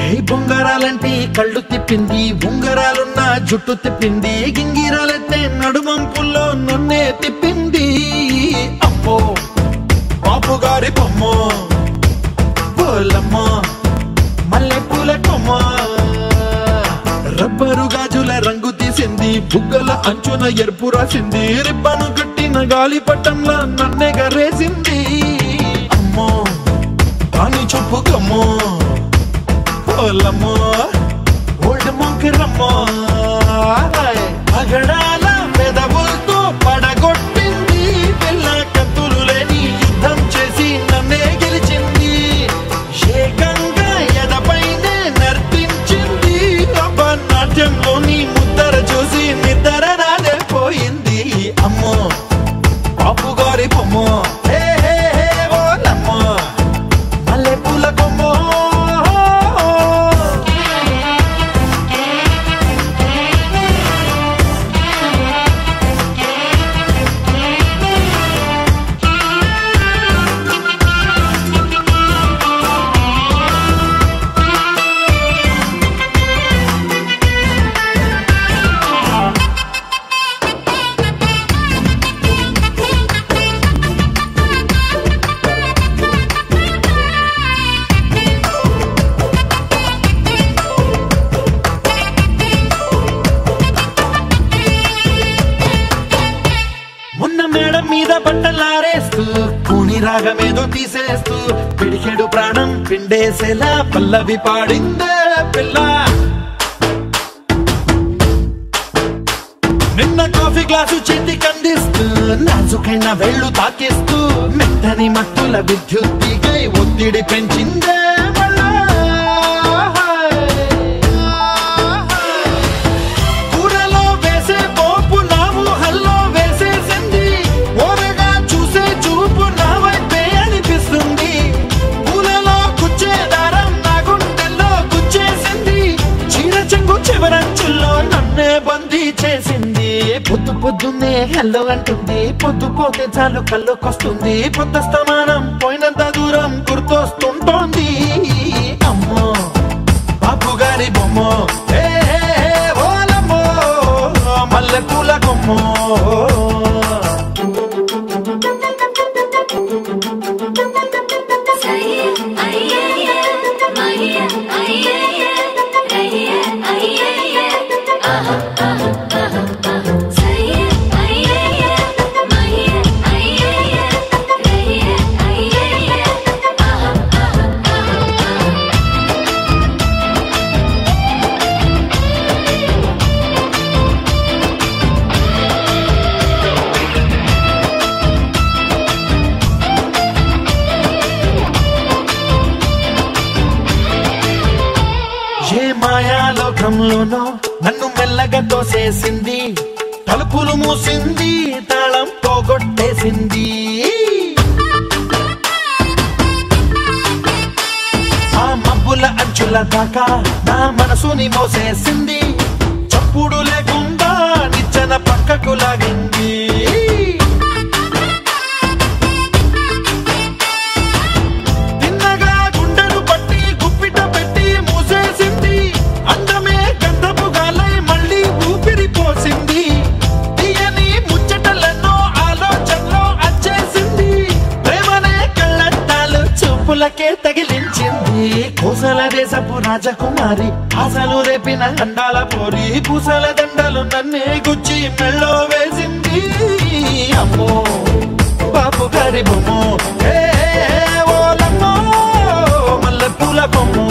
హే బొంగరాలంటే కళ్ళు తిప్పింది ఉంగరాలున్న జుట్టు తిప్పింది గింగిరాలెత్తే నడుమంపుల్లో నన్నే తిప్పింది అమ్మో బాపు గారి బొమ్మ పోలమ్మ మల్లె పూల కొమ్మ రబ్బరు గాజుల రంగు తీసింది బుగ్గల అంచున ఎరుపు రాసింది రిబ్బను కట్టిన గాలి పట్టంలా నన్నే గరేసింది అమ్మో కాని చెప్పు కమ్మో పోలమ్మో ఓల్డ్ మొంకిరమ్మో అగడాల పెదవులతో పడగొట్టింది పిల్ల కత్తులు లేని యుద్ధం చేసి నన్నే గెలిచింది ఏకంగా ఎదపైనే నర్తించింది రబ్బ నాట్యంలోని ముద్దర చూసి నిద్ర నాదే పోయింది అమ్మో పాపు గారి బొమ్మ హే హే హే ఓలమ్మ మల్లె పూల కొమ్మ మొన్న మేడం మీద బట్టలారేస్తూ కూని రాగమేదో తీసేస్తూ పిడికెడు ప్రాణం పిండేసేలా పల్లవి పాడిందే పిల్ల నిన్న కాఫీ గ్లాసు చేతి కందిస్తూ నాజుకైన వేళ్ళు తాకిస్తూ మెత్తని మత్తుల విద్యుత్తికై ఒత్తిడి పెంచిందే మళ్ళా కూరలో వేసే పోపు నా ఊహల్లో వేసేసింది ఓరగా చూసే చూపు నా వైపే అనిపిస్తుంది పూలలో గుచ్చే దారం నా గుండెల్లో గుచ్చేసింది చీర చెంగు చివరంచుల్లో నన్నే బందీ చేసింది పొద్దు పొద్దున్నే హెల్లో అంటుంది పొద్దు పోతే చాలు కళ్ళొకొస్తుంది పొద్దు స్తమానం పోయినంత దూరం గుర్తొస్తుంటోంది అమ్మో బాపు గారి బొమ్మ హే హే హే ఓలమ్మో మల్లె పూల కొమ్మ సయ్య అయ్యయ్య మయ్య అయ్యయ్య రయ్య అయ్యయ్య ఆహా ఆహా ఆహా ఆహా సయ్య అయ్యయ్య మయ్య అయ్యయ్య రయ్య అయ్యయ్య ఆహా ఆహా ఆహా ఏ మాయాలోకంలోనో నన్ను మెల్లగా తోసేసింది తలుపులు మూసింది తాళం పోగొట్టేసింది ఆ మబ్బుల అంచుల దాకా నా మనసుని మోసేసింది చప్పుడు లేకుండా నిచ్చెన పక్కకు లాగింది తిన్నగా గుండెను పట్టి గుప్పిట పెట్టి మూసేసింది అందమే గంధపు గాలై మళ్ళీ ఊపిరి పోసింది తీయని ముచ్చటలెన్నో ఆలోచనలో అచ్చేసింది ప్రేమనే కళ్ళట్టాలు చూపులకే తగిలించింది కోసల దేశపు రాజకుమారి ఆశలు రేపిన అండాల పోరి పూసల దండలు నన్నే గుచ్చి మెళ్ళో వేసింది అమ్మో బాపు గారి బొమ్మ హే హే, హే, ఓలమ్మో మల్లె పూల బొమ్మ